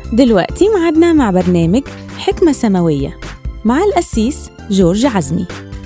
دلوقتي معادنا مع برنامج حكمة سماوية مع القسيس جورج عزمي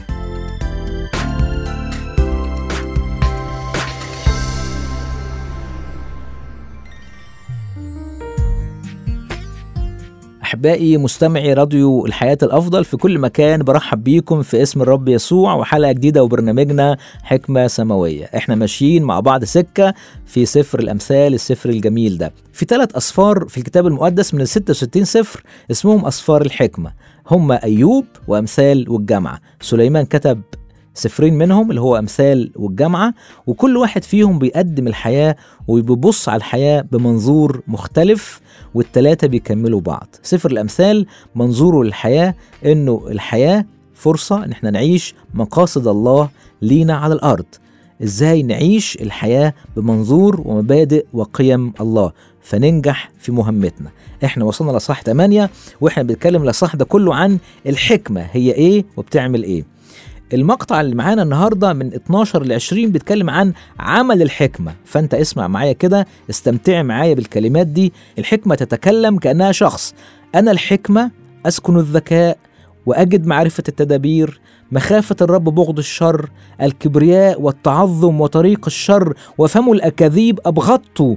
أحبائي مستمعي راديو الحياة الأفضل في كل مكان برحب بيكم في اسم الرب يسوع وحلقة جديدة وبرنامجنا حكمة سماوية احنا ماشيين مع بعض سكة في سفر الأمثال السفر الجميل ده في ثلاث أصفار في الكتاب المقدس من ال 66 سفر اسمهم أصفار الحكمة هم أيوب وأمثال والجامعة سليمان كتب سفرين منهم اللي هو أمثال والجامعة وكل واحد فيهم بيقدم الحياة وبيبص على الحياة بمنظور مختلف والتلاتة بيكملوا بعض سفر الأمثال منظوره للحياة إنه الحياة فرصة إن احنا نعيش مقاصد الله لينا على الأرض إزاي نعيش الحياة بمنظور ومبادئ وقيم الله فننجح في مهمتنا احنا وصلنا لصح 8 واحنا بنتكلم لصح ده كله عن الحكمة هي ايه وبتعمل ايه المقطع اللي معانا النهارده من 12 ل 20 بيتكلم عن عمل الحكمه فانت اسمع معايا كده استمتع معايا بالكلمات دي الحكمه تتكلم كانها شخص انا الحكمه اسكن الذكاء واجد معرفه التدابير مخافه الرب بغض الشر الكبرياء والتعظم وطريق الشر وفم الاكاذيب ابغضت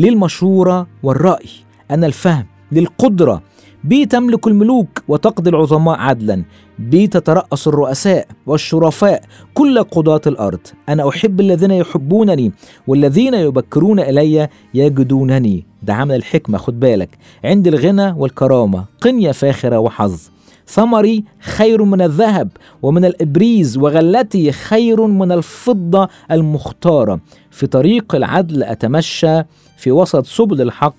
للمشوره والراي انا الفهم للقدره بي تملك الملوك وتقضي العظماء عدلا بي تترأس الرؤساء والشرفاء كل قضاة الأرض أنا أحب الذين يحبونني والذين يبكرون إلي يجدونني ده عمل الحكمة خد بالك عند الغنى والكرامة قنية فاخرة وحظ ثمري خير من الذهب ومن الإبريز وغلتي خير من الفضة المختارة في طريق العدل أتمشى في وسط سبل الحق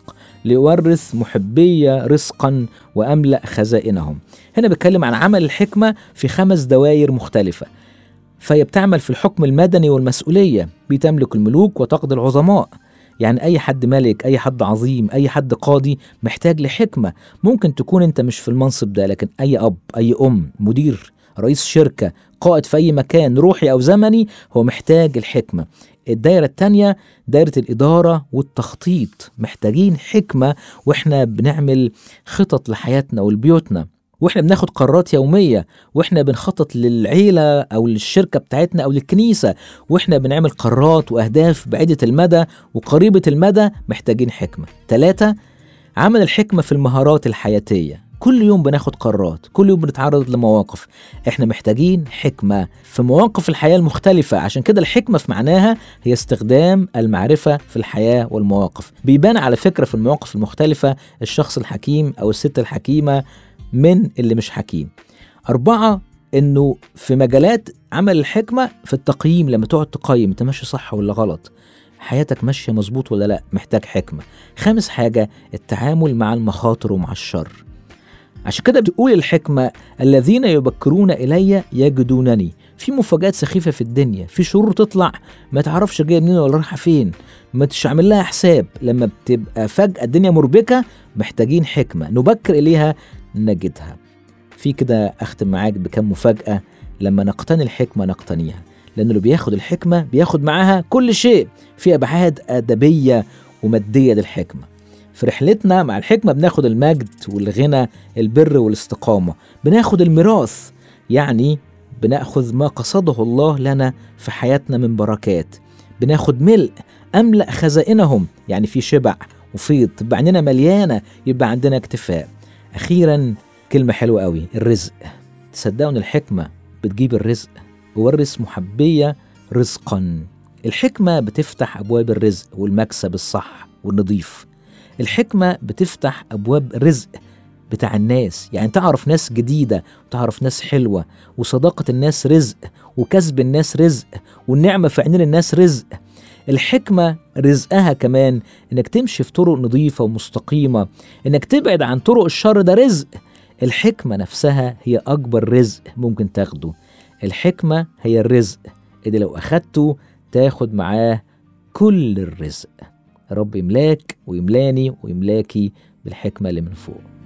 ليورث محبية رزقا وأملأ خزائنهم هنا بيتكلم عن عمل الحكمة في خمس دوائر مختلفة فهي بتعمل في الحكم المدني والمسؤولية بتملك الملوك وتقضي العظماء يعني أي حد ملك أي حد عظيم أي حد قاضي محتاج لحكمة ممكن تكون أنت مش في المنصب ده لكن أي أب أي أم مدير رئيس شركة قائد في أي مكان روحي أو زمني هو محتاج الحكمة الدايرة التانية دايرة الإدارة والتخطيط محتاجين حكمة وإحنا بنعمل خطط لحياتنا ولبيوتنا واحنا بناخد قرارات يومية واحنا بنخطط للعيلة او للشركة بتاعتنا او للكنيسة واحنا بنعمل قرارات واهداف بعيدة المدى وقريبة المدى محتاجين حكمة ثلاثة عمل الحكمة في المهارات الحياتية كل يوم بناخد قرارات كل يوم بنتعرض لمواقف احنا محتاجين حكمة في مواقف الحياة المختلفة عشان كده الحكمة في معناها هي استخدام المعرفة في الحياة والمواقف بيبان على فكرة في المواقف المختلفة الشخص الحكيم أو الست الحكيمة من اللي مش حكيم أربعة إنه في مجالات عمل الحكمة في التقييم لما تقعد تقيم أنت ماشي صح ولا غلط حياتك ماشية مظبوط ولا لا محتاج حكمة خامس حاجة التعامل مع المخاطر ومع الشر عشان كده بتقول الحكمة الذين يبكرون إلي يجدونني في مفاجآت سخيفة في الدنيا في شرور تطلع ما تعرفش جاية منين ولا رايحة فين ما تشعمل لها حساب لما بتبقى فجأة الدنيا مربكة محتاجين حكمة نبكر إليها نجدها في كده أختم معاك بكم مفاجأة لما نقتني الحكمة نقتنيها لأن اللي بياخد الحكمة بياخد معاها كل شيء في أبعاد أدبية ومادية للحكمة في رحلتنا مع الحكمة بناخد المجد والغنى البر والاستقامة بناخد الميراث يعني بناخذ ما قصده الله لنا في حياتنا من بركات بناخد ملء أملأ خزائنهم يعني في شبع وفيض تبقى عندنا مليانة يبقى عندنا اكتفاء أخيرا كلمة حلوة قوي الرزق تصدقوا إن الحكمة بتجيب الرزق ورث محبية رزقا الحكمة بتفتح أبواب الرزق والمكسب الصح والنظيف الحكمة بتفتح أبواب رزق بتاع الناس يعني تعرف ناس جديدة وتعرف ناس حلوة وصداقة الناس رزق وكسب الناس رزق والنعمة في عينين الناس رزق الحكمة رزقها كمان انك تمشي في طرق نظيفة ومستقيمة انك تبعد عن طرق الشر ده رزق الحكمة نفسها هي أكبر رزق ممكن تاخده الحكمة هي الرزق اللي لو أخدته تاخد معاه كل الرزق رب يملاك ويملاني ويملاكي بالحكمة اللي من فوق